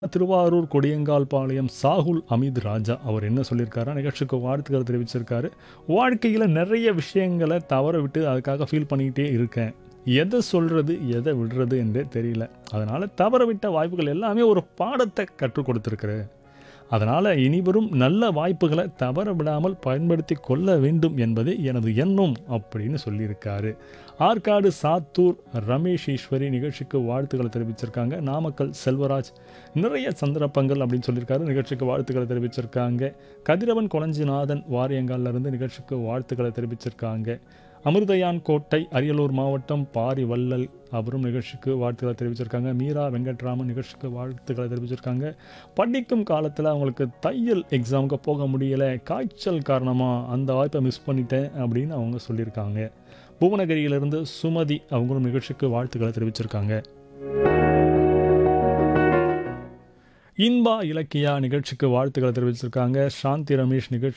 திருவாரூர் கொடியங்கால் பாளையம் சாகுல் அமீத் ராஜா அவர் என்ன சொல்லியிருக்காரா நிகழ்ச்சிக்கு வாழ்த்துக்கள் தெரிவிச்சிருக்காரு வாழ்க்கையில் நிறைய விஷயங்களை தவற விட்டு அதுக்காக ஃபீல் பண்ணிக்கிட்டே இருக்கேன் எதை சொல்கிறது எதை விடுறது என்றே தெரியல அதனால் தவற விட்ட வாய்ப்புகள் எல்லாமே ஒரு பாடத்தை கற்றுக் கொடுத்துருக்குற அதனால் இனிவரும் நல்ல வாய்ப்புகளை தவற விடாமல் பயன்படுத்தி கொள்ள வேண்டும் என்பதே எனது எண்ணம் அப்படின்னு சொல்லியிருக்காரு ஆற்காடு சாத்தூர் ரமேஷ் ஈஸ்வரி நிகழ்ச்சிக்கு வாழ்த்துக்களை தெரிவிச்சிருக்காங்க நாமக்கல் செல்வராஜ் நிறைய சந்தர்ப்பங்கள் அப்படின்னு சொல்லியிருக்காரு நிகழ்ச்சிக்கு வாழ்த்துக்களை தெரிவிச்சிருக்காங்க கதிரவன் கொளஞ்சிநாதன் வாரியங்கால்ல இருந்து நிகழ்ச்சிக்கு வாழ்த்துக்களை தெரிவிச்சிருக்காங்க அமிர்தயான் கோட்டை அரியலூர் மாவட்டம் பாரி வள்ளல் அவரும் நிகழ்ச்சிக்கு வாழ்த்துக்களை தெரிவிச்சிருக்காங்க மீரா வெங்கட்ராமன் நிகழ்ச்சிக்கு வாழ்த்துக்களை தெரிவிச்சிருக்காங்க படிக்கும் காலத்தில் அவங்களுக்கு தையல் எக்ஸாமுக்கு போக முடியலை காய்ச்சல் காரணமாக அந்த வாய்ப்பை மிஸ் பண்ணிட்டேன் அப்படின்னு அவங்க சொல்லியிருக்காங்க புவனகிரியிலிருந்து சுமதி அவங்களும் நிகழ்ச்சிக்கு வாழ்த்துக்களை தெரிவிச்சிருக்காங்க இன்பா இலக்கியா நிகழ்ச்சிக்கு வாழ்த்துக்களை தெரிவிச்சிருக்காங்க சாந்தி ரமேஷ் நிகழ்ச்சி